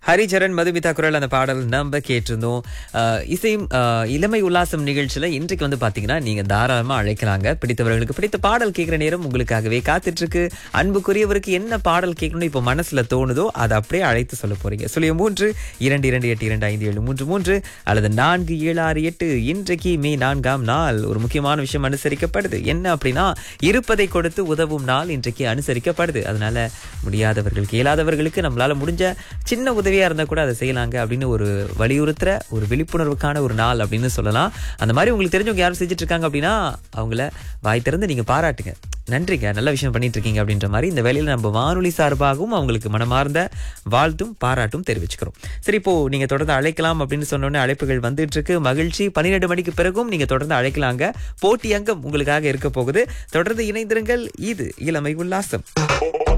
ஹரிச்சரன் மதுமிதா குரல் அந்த பாடல் நம்ம கேட்டிருந்தோம் அஹ், இசையும் அஹ், இளமை உல்லாசம் நிகழ்ச்சியில இன்றைக்கு வந்து பாத்தீங்கன்னா நீங்க தாராளமா அழைக்கலாங்க பிடித்தவர்களுக்கு பிடித்த பாடல் கேட்கிற நேரம் உங்களுக்காகவே காத்துட்டு இருக்கு அன்புக்குரியவருக்கு என்ன பாடல் கேட்கணும் இப்போ மனசுல தோணுதோ அதை அப்படியே அழைத்து சொல்ல போறீங்க சொல்லிய மூன்று இரண்டு இரண்டு எட்டு இரண்டு ஐந்து ஏழு மூன்று மூன்று அல்லது நான்கு ஏழு ஆறு எட்டு இன்றைக்கு மே நான்காம் நாள் ஒரு முக்கியமான விஷயம் அனுசரிக்கப்படுது என்ன அப்படின்னா இருப்பதை கொடுத்து உதவும் நாள் இன்றைக்கு அனுசரிக்கப்படுது அதனால முடியாதவர்களுக்கு இயலாதவர்களுக்கு நம்மளால முடிஞ்ச சின்ன உதவியா இருந்தா கூட அதை செய்யலாங்க அப்படின்னு ஒரு வலியுறுத்துற ஒரு விழிப்புணர்வுக்கான ஒரு நாள் அப்படின்னு சொல்லலாம் அந்த மாதிரி உங்களுக்கு தெரிஞ்சவங்க யாரும் செஞ்சுட்டு இருக்காங்க அப்படின்னா அவங்கள வாய் திறந்து நீங்க பாராட்டுங்க நன்றிங்க நல்ல விஷயம் பண்ணிட்டு இருக்கீங்க அப்படின்ற மாதிரி இந்த வேலையில நம்ம வானொலி சார்பாகவும் அவங்களுக்கு மனமார்ந்த வாழ்த்தும் பாராட்டும் தெரிவிச்சுக்கிறோம் சரி இப்போ நீங்க தொடர்ந்து அழைக்கலாம் அப்படின்னு சொன்ன உடனே அழைப்புகள் வந்துட்டு இருக்கு மகிழ்ச்சி பன்னிரெண்டு மணிக்கு பிறகும் நீங்க தொடர்ந்து அழைக்கலாங்க போட்டி அங்கம் உங்களுக்காக இருக்க போகுது தொடர்ந்து இணைந்திருங்கள் இது இளமை உல்லாசம்